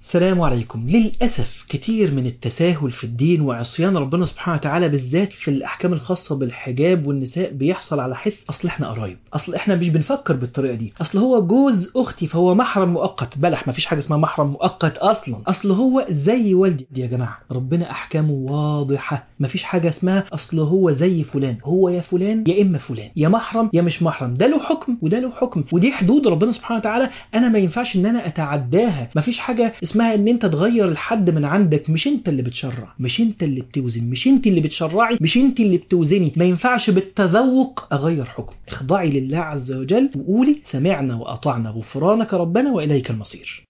السلام عليكم للأسف كتير من التساهل في الدين وعصيان ربنا سبحانه وتعالى بالذات في الأحكام الخاصة بالحجاب والنساء بيحصل على حس أصل إحنا قرايب أصل إحنا مش بنفكر بالطريقة دي أصل هو جوز أختي فهو محرم مؤقت بلح مفيش حاجة اسمها محرم مؤقت أصلا أصل هو زي والدي يا جماعة ربنا أحكامه واضحة مفيش حاجة اسمها أصل هو زي فلان هو يا فلان يا إما فلان يا محرم يا مش محرم ده له حكم وده له حكم ودي حدود ربنا سبحانه وتعالى أنا ما ينفعش إن أنا أتعداها مفيش حاجة اسمها ان انت تغير الحد من عندك مش انت اللي بتشرع مش انت اللي بتوزن مش انت اللي بتشرعي مش انت اللي بتوزني ما ينفعش بالتذوق اغير حكم اخضعي لله عز وجل وقولي سمعنا واطعنا غفرانك ربنا واليك المصير